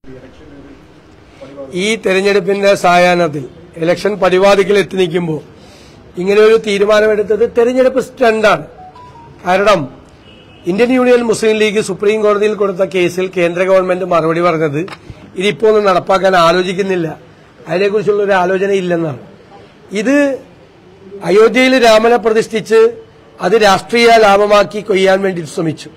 ഈ തെരഞ്ഞെടുപ്പിന്റെ സായാഹ്നത്തിൽ ഇലക്ഷൻ പടിവാതിക്കൽ എത്തി നിൽക്കുമ്പോൾ ഇങ്ങനെ ഒരു തീരുമാനമെടുത്തത് തെരഞ്ഞെടുപ്പ് സ്റ്റണ്ടാണ് കാരണം Indian Union Muslim League supreme കോടതിയിൽ കൊടുത്ത കേസിൽ കേന്ദ്ര ഗവൺമെന്റ് മറുപടി പറഞ്ഞത് ഇതിപ്പോ ഒന്നും നടപ്പാക്കാൻ ആലോചിക്കുന്നില്ല അതിനെക്കുറിച്ചുള്ള ഒരു ആലോചന ഇല്ലെന്നാണ് ഇത് അയോധ്യയിൽ രാമനെ പ്രതിഷ്ഠിച്ച് അത് രാഷ്ട്രീയ ലാഭമാക്കി കൊയ്യാൻ വേണ്ടി ശ്രമിച്ചു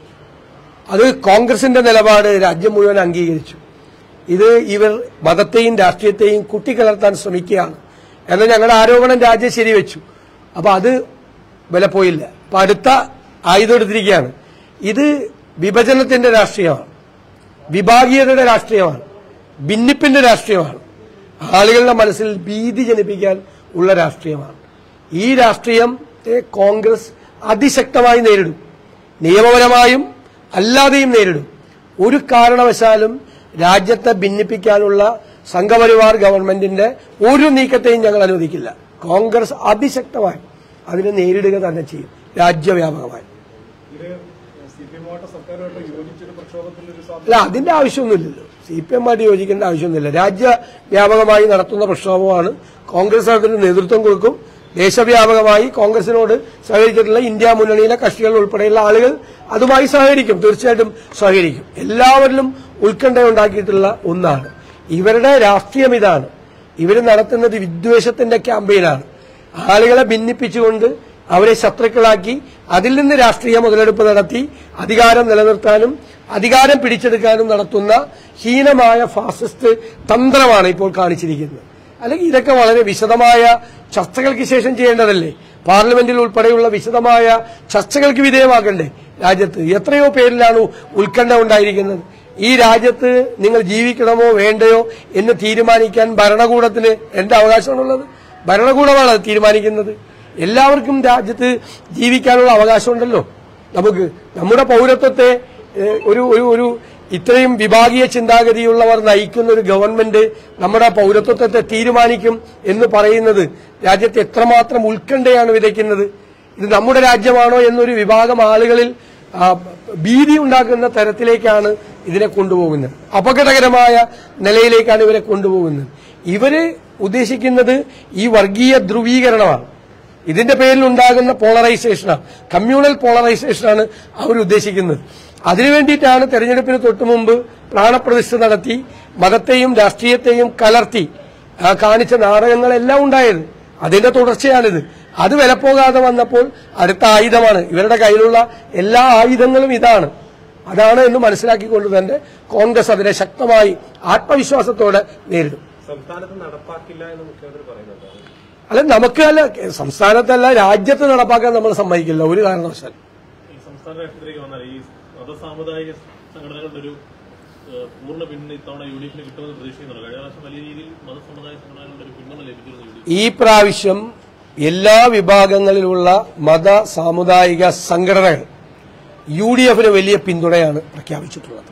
അത് കോൺഗ്രസിന്റെ നിലപാട് രാജ്യം മുഴുവൻ അംഗീകരിച്ചു ഇത് ഇവർ മതത്തെയും രാഷ്ട്രീയത്തെയും കുട്ടിക്കലർത്താൻ ശ്രമിക്കുകയാണ് എന്ന ഞങ്ങളുടെ ആരോപണം രാജ്യം ശരിവെച്ചു അപ്പൊ അത് വില പോയില്ല അപ്പൊ അടുത്ത ആയുധം എടുത്തിരിക്കുകയാണ് ഇത് വിഭജനത്തിന്റെ രാഷ്ട്രീയമാണ് വിഭാഗീയതയുടെ രാഷ്ട്രീയമാണ് ഭിന്നിപ്പിന്റെ രാഷ്ട്രീയമാണ് ആളുകളുടെ മനസ്സിൽ ഭീതി ജനിപ്പിക്കാൻ ഉള്ള രാഷ്ട്രീയമാണ് ഈ രാഷ്ട്രീയത്തെ കോൺഗ്രസ് അതിശക്തമായി നേരിടും നിയമപരമായും അല്ലാതെയും നേരിടും ഒരു കാരണവശാലും രാജ്യത്തെ ഭിന്നിപ്പിക്കാനുള്ള സംഘപരിവാർ ഗവൺമെന്റിന്റെ ഒരു നീക്കത്തെയും ഞങ്ങൾ അനുവദിക്കില്ല കോൺഗ്രസ് അതിശക്തമായി അതിനെ നേരിടുക തന്നെ ചെയ്യും രാജ്യവ്യാപകമായി ഇത് സി പി എമ്മായിട്ട് സർക്കാരുമായിട്ട് യോജിച്ചൊരു പ്രക്ഷോഭത്തിന്റെ ഒരു സാധ്യത അല്ല അതിന്റെ ആവശ്യമൊന്നുമില്ലല്ലോ സി പി എം ആയിട്ട് യോജിക്കേണ്ട ആവശ്യമൊന്നുമില്ല രാജ്യവ്യാപകമായി നടത്തുന്ന പ്രക്ഷോഭമാണ് കോൺഗ്രസ് അതിന് നേതൃത്വം കൊടുക്കും ദേശവ്യാപകമായി കോൺഗ്രസിനോട് സഹകരിച്ചിട്ടുള്ള ഇന്ത്യ മുന്നണിയിലെ കക്ഷികൾ ഉൾപ്പെടെയുള്ള ആളുകൾ അതുമായി സഹകരിക്കും തീർച്ചയായിട്ടും സഹകരിക്കും എല്ലാവരിലും ഉത്കണ്ഠ ഉണ്ടാക്കിയിട്ടുള്ള ഒന്നാണ് ഇവരുടെ രാഷ്ട്രീയം ഇതാണ് ഇവർ നടത്തുന്നത് വിദ്വേഷത്തിന്റെ ക്യാമ്പയിനാണ് ആളുകളെ ഭിന്നിപ്പിച്ചുകൊണ്ട് അവരെ ശത്രുക്കളാക്കി അതിൽ നിന്ന് രാഷ്ട്രീയ മുതലെടുപ്പ് നടത്തി അധികാരം നിലനിർത്താനും അധികാരം പിടിച്ചെടുക്കാനും നടത്തുന്ന ഹീനമായ ഫാസിസ്റ്റ് തന്ത്രമാണ് ഇപ്പോൾ കാണിച്ചിരിക്കുന്നത് അല്ലെങ്കിൽ ഇതൊക്കെ വളരെ വിശദമായ ചർച്ചകൾക്ക് ശേഷം ചെയ്യേണ്ടതല്ലേ പാർലമെന്റിൽ ഉൾപ്പെടെയുള്ള വിശദമായ ചർച്ചകൾക്ക് വിധേയമാക്കണ്ടേ രാജ്യത്ത് എത്രയോ പേരിലാണ് ഉത്കണ്ഠ ഉണ്ടായിരിക്കുന്നത് ഈ രാജ്യത്ത് നിങ്ങൾ ജീവിക്കണമോ വേണ്ടയോ എന്ന് തീരുമാനിക്കാൻ ഭരണകൂടത്തിന് എന്താ അവകാശമാണുള്ളത് ഭരണകൂടമാണ് അത് തീരുമാനിക്കുന്നത് എല്ലാവർക്കും രാജ്യത്ത് ജീവിക്കാനുള്ള അവകാശമുണ്ടല്ലോ നമുക്ക് നമ്മുടെ പൗരത്വത്തെ ഏഹ്, ഒരു ഒരു ഒരു ഇത്രയും വിഭാഗീയ ചിന്താഗതിയുള്ളവർ നയിക്കുന്ന ഒരു ഗവൺമെന്റ് നമ്മുടെ പൗരത്വത്തെ തീരുമാനിക്കും എന്ന് പറയുന്നത് രാജ്യത്ത് എത്രമാത്രം ഉത്കണ്ഠയാണ് വിതയ്ക്കുന്നത് ഇത് നമ്മുടെ രാജ്യമാണോ എന്നൊരു വിഭാഗം ആളുകളിൽ ആ, ഭീതി ഉണ്ടാക്കുന്ന തരത്തിലേക്കാണ് ഇതിനെ കൊണ്ടുപോകുന്നത് അപകടകരമായ നിലയിലേക്കാണ് ഇവരെ കൊണ്ടുപോകുന്നത് ഇവര് ഉദ്ദേശിക്കുന്നത് ഈ വർഗീയ ധ്രുവീകരണമാണ് ഇതിന്റെ പേരിൽ ഉണ്ടാകുന്ന പോളറൈസേഷനാണ് കമ്മ്യൂണൽ പോളറൈസേഷനാണ് അവർ ഉദ്ദേശിക്കുന്നത് അതിനു വേണ്ടിയിട്ടാണ് തെരഞ്ഞെടുപ്പിന് തൊട്ടു മുമ്പ് പ്രാണപ്രതിഷ്ഠ നടത്തി മതത്തെയും രാഷ്ട്രീയത്തെയും കലർത്തി ആ, കാണിച്ച നാടകങ്ങളെല്ലാം ഉണ്ടായത് അതിന്റെ തുടർച്ചയാണിത് അത് വിലപ്പോകാതെ വന്നപ്പോൾ അടുത്ത ആയുധമാണ് ഇവരുടെ കയ്യിലുള്ള എല്ലാ ആയുധങ്ങളും ഇതാണ് അതാണ് എന്ന് മനസ്സിലാക്കിക്കൊണ്ട് തന്നെ കോൺഗ്രസ് അതിനെ ശക്തമായി ആത്മവിശ്വാസത്തോടെ നേരിടും സംസ്ഥാനത്ത് നടപ്പാക്കില്ല എന്ന് മുഖ്യമന്ത്രി പറയുന്നുണ്ട് അല്ല നമുക്ക് അല്ല സംസ്ഥാനത്തല്ല രാജ്യത്ത് നടപ്പാക്കാൻ നമ്മൾ സമ്മതിക്കില്ല ഒരു കാരണവശാലും ഈ സംസ്ഥാന രാഷ്ട്രീയത്തിലേക്ക് വന്നാൽ ഈ മതസാമുദായിക സംഘടനകളുടെ ഒരു ഏഹ്, പൂർണ്ണ പിന്തുണ ഇത്തവണ യു ഡി എഫിന് കിട്ടുമെന്ന് പ്രതീക്ഷിക്കുന്നുണ്ട് കഴിഞ്ഞ പ്രാവശ്യം വലിയ രീതിയിൽ മതസമുദായ സംഘടനകളുടെ ഒരു പിന്തുണ ലഭിച്ചിരുന്നു യു ഡി എഫ് ഈ പ്രാവശ്യം എല്ലാ വിഭാഗങ്ങളിലുള്ള മത സാമുദായിക സംഘടനകൾ യു ഡി എഫിന് വലിയ പിന്തുണയാണ് പ്രഖ്യാപിച്ചിട്ടുള്ളത്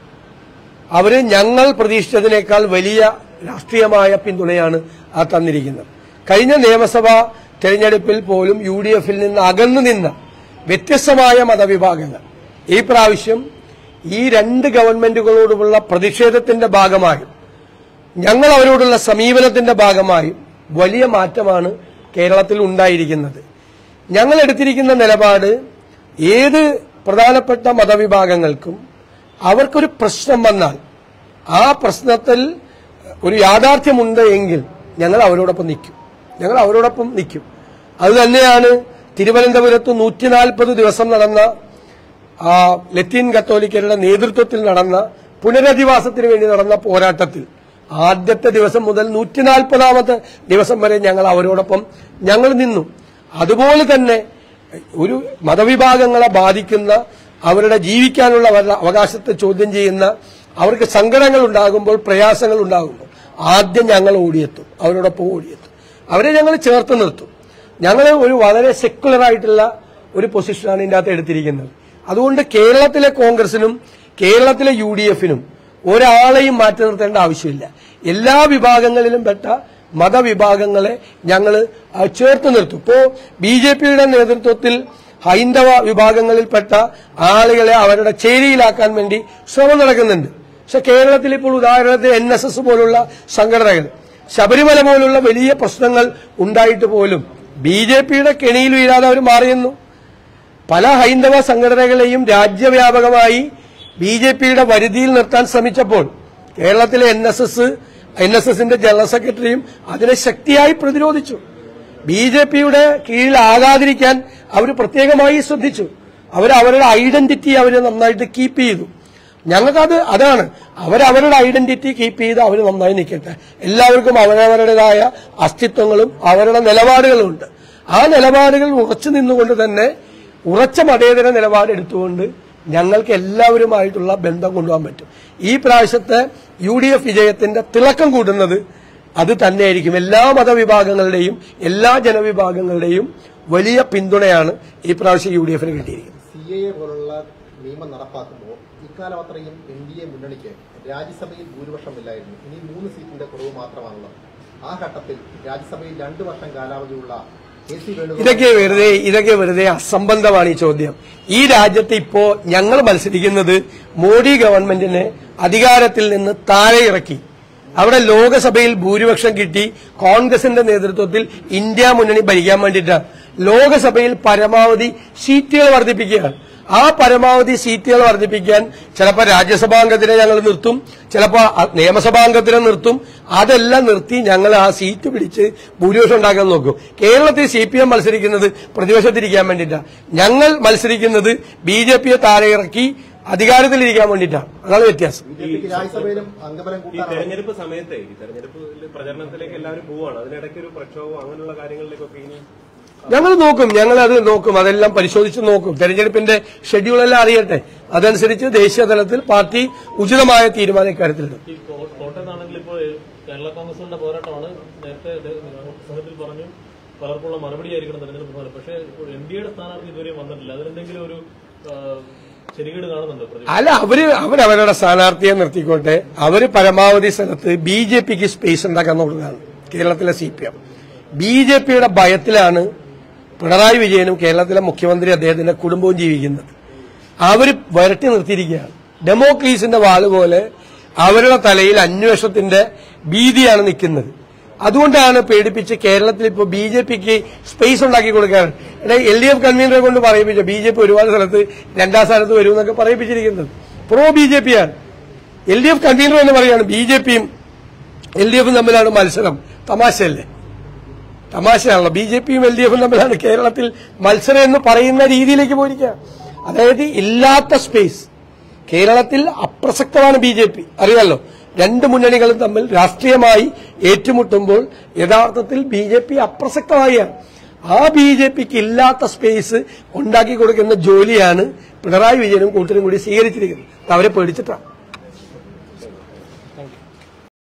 അവര് ഞങ്ങൾ പ്രതീക്ഷിച്ചതിനേക്കാൾ വലിയ രാഷ്ട്രീയമായ പിന്തുണയാണ് ആ തന്നിരിക്കുന്നത് കഴിഞ്ഞ നിയമസഭാ തെരഞ്ഞെടുപ്പിൽ പോലും യു ഡി എഫിൽ നിന്ന് അകന്നു നിന്ന വ്യത്യസ്തമായ മതവിഭാഗങ്ങൾ ഈ പ്രാവശ്യം ഈ രണ്ട് ഗവൺമെന്റുകളോടുമുള്ള പ്രതിഷേധത്തിന്റെ ഭാഗമായും ഞങ്ങൾ അവരോടുള്ള സമീപനത്തിന്റെ ഭാഗമായും വലിയ മാറ്റമാണ് കേരളത്തിൽ ഉണ്ടായിരിക്കുന്നത് ഞങ്ങൾ എടുത്തിരിക്കുന്ന നിലപാട് ഏത് പ്രധാനപ്പെട്ട മതവിഭാഗങ്ങൾക്കും അവർക്കൊരു പ്രശ്നം വന്നാൽ ആ പ്രശ്നത്തിൽ ഒരു യാഥാർത്ഥ്യമുണ്ട് എങ്കിൽ ഞങ്ങൾ അവരോടൊപ്പം നിൽക്കും ഞങ്ങൾ അവരോടൊപ്പം നിൽക്കും അത് തന്നെയാണ് തിരുവനന്തപുരത്ത് നൂറ്റി നാൽപ്പത് ദിവസം നടന്ന ആ ലത്തീൻ കത്തോലിക്കരുടെ നേതൃത്വത്തിൽ നടന്ന പുനരധിവാസത്തിന് വേണ്ടി നടന്ന പോരാട്ടത്തിൽ ആദ്യത്തെ ദിവസം മുതൽ നൂറ്റി നാൽപ്പതാമത്തെ ദിവസം വരെ ഞങ്ങൾ അവരോടൊപ്പം ഞങ്ങൾ നിന്നു അതുപോലെ തന്നെ ഒരു മതവിഭാഗങ്ങളെ ബാധിക്കുന്ന അവരുടെ ജീവിക്കാനുള്ള അവരുടെ അവകാശത്തെ ചോദ്യം ചെയ്യുന്ന അവർക്ക് സങ്കടങ്ങൾ ഉണ്ടാകുമ്പോൾ പ്രയാസങ്ങൾ ഉണ്ടാകുമ്പോൾ ആദ്യം ഞങ്ങൾ ഓടിയെത്തും അവരോടൊപ്പം ഓടിയെത്തും അവരെ ഞങ്ങൾ ചേർത്ത് നിർത്തും ഞങ്ങൾ ഒരു വളരെ സെക്കുലർ ആയിട്ടുള്ള ഒരു പൊസിഷനാണ് ഇതിന്റെ അകത്ത് എടുത്തിരിക്കുന്നത് അതുകൊണ്ട് കേരളത്തിലെ കോൺഗ്രസിനും കേരളത്തിലെ യു ഡി എഫിനും ഒരാളെയും മാറ്റി നിർത്തേണ്ട ആവശ്യമില്ല എല്ലാ വിഭാഗങ്ങളിലും പെട്ട മതവിഭാഗങ്ങളെ ഞങ്ങൾ ചേർത്ത് നിർത്തും ഇപ്പോ ബി ജെ പിയുടെ നേതൃത്വത്തിൽ ഹൈന്ദവ വിഭാഗങ്ങളിൽപ്പെട്ട ആളുകളെ അവരുടെ ചേരിയിലാക്കാൻ വേണ്ടി ശ്രമം നടക്കുന്നുണ്ട് പക്ഷെ കേരളത്തിൽ ഇപ്പോൾ ഉദാഹരണത്തിന് എൻ എസ് എസ് പോലുള്ള സംഘടനകൾ ശബരിമല പോലുള്ള വലിയ പ്രശ്നങ്ങൾ ഉണ്ടായിട്ട് പോലും ബി ജെ പിയുടെ കെണിയിൽ വീഴാതെ അവർ മാറിയെന്നു പല ഹൈന്ദവ സംഘടനകളെയും രാജ്യവ്യാപകമായി ബി ജെ പിയുടെ വരുതിയിൽ നിർത്താൻ ശ്രമിച്ചപ്പോൾ കേരളത്തിലെ N S S N S എസിന്റെ ജനറൽ സെക്രട്ടറിയും അതിനെ ശക്തിയായി പ്രതിരോധിച്ചു ബി ജെ പിയുടെ കീഴിലാകാതിരിക്കാൻ അവർ പ്രത്യേകമായി ശ്രദ്ധിച്ചു അവർ അവരുടെ ഐഡന്റിറ്റി അവർ നന്നായിട്ട് കീപ്പ് ചെയ്തു ഞങ്ങൾക്കത് അതാണ് അവരവരുടെ ഐഡന്റിറ്റി കീപ്പ് ചെയ്ത് അവർ നന്നായി നിൽക്കട്ടെ എല്ലാവർക്കും അവരവരുടേതായ അസ്തിത്വങ്ങളും അവരുടെ നിലപാടുകളും ഉണ്ട് ആ നിലപാടുകൾ ഉറച്ചു നിന്നുകൊണ്ട് തന്നെ ഉറച്ച മതേതര നിലപാടെടുത്തുകൊണ്ട് ഞങ്ങൾക്ക് എല്ലാവരുമായിട്ടുള്ള ബന്ധം കൊണ്ടുപോകാൻ പറ്റും ഈ പ്രാവശ്യത്തെ യു ഡി എഫ് വിജയത്തിന്റെ തിളക്കം കൂട്ടുന്നത് അത് തന്നെയായിരിക്കും എല്ലാ മതവിഭാഗങ്ങളുടെയും എല്ലാ ജനവിഭാഗങ്ങളുടെയും വലിയ പിന്തുണയാണ് ഈ പ്രാവശ്യം യു ഡി എഫിന് കിട്ടിയിരിക്കുന്നത് സി എ പോലുള്ള നിയമം നടപ്പാക്കുമ്പോൾ ഇക്കാലം അത്രയും എൻ ഡി എ മുന്നണിക്ക് രാജ്യസഭയിൽ ഭൂരിപക്ഷമില്ലായിരുന്നു ഇനി മൂന്ന് സീറ്റിന്റെ കുറവ് മാത്രമാണുള്ളത് ആ ഘട്ടത്തിൽ രാജ്യസഭയിൽ രണ്ടു വർഷം കാലാവധിയുള്ള കെ സി വേണുഗോപാൽ ഇതൊക്കെ വെറുതെ ഇതൊക്കെ വെറുതെ അസംബന്ധമാണ് ഈ ചോദ്യം ഈ രാജ്യത്ത് ഇപ്പോ ഞങ്ങൾ മത്സരിക്കുന്നത് മോഡി ഗവൺമെന്റിനെ അധികാരത്തിൽ നിന്ന് താഴെ ഇറക്കി അവിടെ ലോകസഭയിൽ ഭൂരിപക്ഷം കിട്ടി കോൺഗ്രസിന്റെ നേതൃത്വത്തിൽ ഇന്ത്യ മുന്നണി ഭരിക്കാൻ വേണ്ടിയിട്ടാണ് ലോകസഭയിൽ പരമാവധി സീറ്റുകൾ വർദ്ധിപ്പിക്കുകയാണ് ആ പരമാവധി സീറ്റുകൾ വർദ്ധിപ്പിക്കാൻ ചിലപ്പോൾ രാജ്യസഭാംഗത്തിനെ ഞങ്ങൾ നിർത്തും ചിലപ്പോൾ നിയമസഭാംഗത്തിനെ നിർത്തും അതെല്ലാം നിർത്തി ഞങ്ങൾ ആ സീറ്റ് പിടിച്ച് ഭൂരിപക്ഷം ഉണ്ടാക്കാൻ നോക്കും കേരളത്തിൽ സി പി എം മത്സരിക്കുന്നത് പ്രതിപക്ഷത്തിരിക്കാൻ വേണ്ടിയിട്ടാണ് ഞങ്ങൾ മത്സരിക്കുന്നത് ബി ജെ പിയെ താഴെ ഇറക്കി അധികാരത്തിലിരിക്കാൻ വേണ്ടിയിട്ടാണ് അതാണ് വ്യത്യാസം ബി ജെ പിക്ക് രാജ്യസഭയിലും അംഗബലം ഈ കൂട്ടാനാണ് തെരഞ്ഞെടുപ്പ് സമയത്തെ ഈ തെരഞ്ഞെടുപ്പ് പ്രചരണത്തിലേക്ക് എല്ലാവരും പോവാണ് അതിനിടയ്ക്ക് ഒരു പ്രക്ഷോഭം അങ്ങനെയുള്ള കാര്യങ്ങളിലേക്കൊക്കെ ഇനി ഞങ്ങൾ നോക്കും ഞങ്ങൾ അത് നോക്കും അതെല്ലാം പരിശോധിച്ച് നോക്കും തെരഞ്ഞെടുപ്പിന്റെ ഷെഡ്യൂളെല്ലാം അറിയട്ടെ അതനുസരിച്ച് ദേശീയ തലത്തിൽ പാർട്ടി ഉചിതമായ തീരുമാനം ഇക്കാര്യത്തിലെടുക്കും ഈ കോ- കോട്ടയത്താണെങ്കിൽ ഇപ്പോൾ കേരള കോൺഗ്രസിന്റെ പോരാട്ടമാണ് നേരത്തെ സംഘത്തിൽ പറഞ്ഞു പലർക്കുള്ള മറുപടി ആയിരിക്കണം തെരഞ്ഞെടുപ്പ് ഫലം പക്ഷേ എൻ ഡി എയുടെ സ്ഥാനാർത്ഥി ഇതുവരെയും വന്നിട്ടില്ല അതിലെന്തെങ്കിലും ഒരു ആ, ശരികേട് കാണുന്നുണ്ടോ പ്രതി അല്ല അവര് അവരവരുടെ സ്ഥാനാർത്ഥിയെ നിർത്തിക്കോട്ടെ അവര് പരമാവധി സ്ഥലത്ത് ബി ജെ പിക്ക് സ്പേസ് ഉണ്ടാക്കാൻ നോക്കുന്നതാണ് കേരളത്തിലെ C P M B J പിയുടെ ഭയത്തിലാണ് പിണറായി വിജയനും കേരളത്തിലെ മുഖ്യമന്ത്രി അദ്ദേഹത്തിന്റെ കുടുംബവും ജീവിക്കുന്നത് അവര് വരട്ടി നിർത്തിയിരിക്കുകയാണ് ഡെമോക്ലീസിന്റെ വാള് പോലെ അവരുടെ തലയിൽ അന്വേഷണത്തിന്റെ ഭീതിയാണ് നിൽക്കുന്നത് അതുകൊണ്ടാണ് പേടിപ്പിച്ച് കേരളത്തിൽ ഇപ്പോൾ ബി ജെ പിക്ക് സ്പേസ് ഉണ്ടാക്കി കൊടുക്കാൻ എൽ ഡി എഫ് കൺവീനറെ കൊണ്ട് പറയിപ്പിച്ചു ബി ജെ പി ഒരുപാട് സ്ഥലത്ത് രണ്ടാം സ്ഥാനത്ത് വരും എന്നൊക്കെ പറയിപ്പിച്ചിരിക്കുന്നത് പ്രോ ബി ജെ പി ആണ് എൽ ഡി എഫ് കൺവീനർ എന്ന് പറയാണ് ബി ജെ പിയും എൽ ഡി എഫും തമ്മിലാണ് മത്സരം തമാശയല്ലേ തമാശയാണല്ലോ ബി ജെ പിയും എൽ ഡി എഫും തമ്മിലാണ് കേരളത്തിൽ മത്സരം എന്ന് പറയുന്ന രീതിയിലേക്ക് പോയിരിക്കുക അതായത് ഇല്ലാത്ത സ്പേസ് കേരളത്തിൽ അപ്രസക്തമാണ് ബി ജെ പി അറിയാലോ രണ്ട് മുന്നണികളും തമ്മിൽ രാഷ്ട്രീയമായി ഏറ്റുമുട്ടുമ്പോൾ യഥാർത്ഥത്തിൽ ബി ജെ പി അപ്രസക്തമായാണ് ആ ബി ജെ പിക്ക് ഇല്ലാത്ത സ്പേസ് ഉണ്ടാക്കി കൊടുക്കുന്ന ജോലിയാണ് പിണറായി വിജയനും കൂട്ടരും കൂടി സ്വീകരിച്ചിരിക്കുന്നത് അത് അവരെ പേടിച്ചിട്ടാണ്